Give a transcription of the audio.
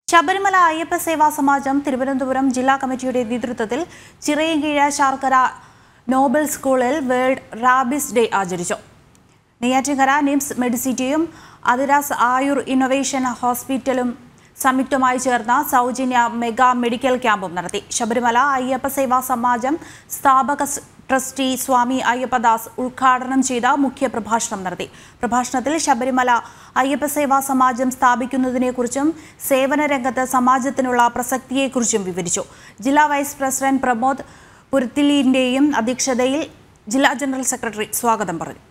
ശബരിമല അയ്യപ്പ സേവാ സമാജം തിരുവനന്തപുരം ജില്ലാ കമ്മിറ്റിയുടെ നേതൃത്വത്തിൽ ചിറയൻകീഴ ശാർക്കര നോബൽ സ്കൂളിൽ വേൾഡ് റാബിസ് ഡേ ആചരിച്ചു നെയ്യാറ്റിൻകര നിംസ് മെഡിസിറ്റിയും അതിരാസ് ആയുർ ഇന്നൊവേഷൻ ഹോസ്പിറ്റലും സംയുക്തമായി ചേർന്ന സൗജന്യ മെഗാ മെഡിക്കൽ ക്യാമ്പും നടത്തി ശബരിമല അയ്യപ്പ സേവാ സമാജം സ്ഥാപക സ് ട്രസ്റ്റി സ്വാമി അയ്യപ്പദാസ് ഉദ്ഘാടനം ചെയ്ത മുഖ്യ പ്രഭാഷണം നടത്തി പ്രഭാഷണത്തിൽ ശബരിമല അയ്യപ്പ സേവാ സമാജം സ്ഥാപിക്കുന്നതിനെക്കുറിച്ചും സേവന രംഗത്ത് സമാജത്തിനുള്ള പ്രസക്തിയെക്കുറിച്ചും വിവരിച്ചു ജില്ലാ വൈസ് പ്രസിഡന്റ് പ്രമോദ് പുരത്തിലിന്റെയും അധ്യക്ഷതയിൽ ജില്ലാ ജനറൽ സെക്രട്ടറി സ്വാഗതം പറഞ്ഞു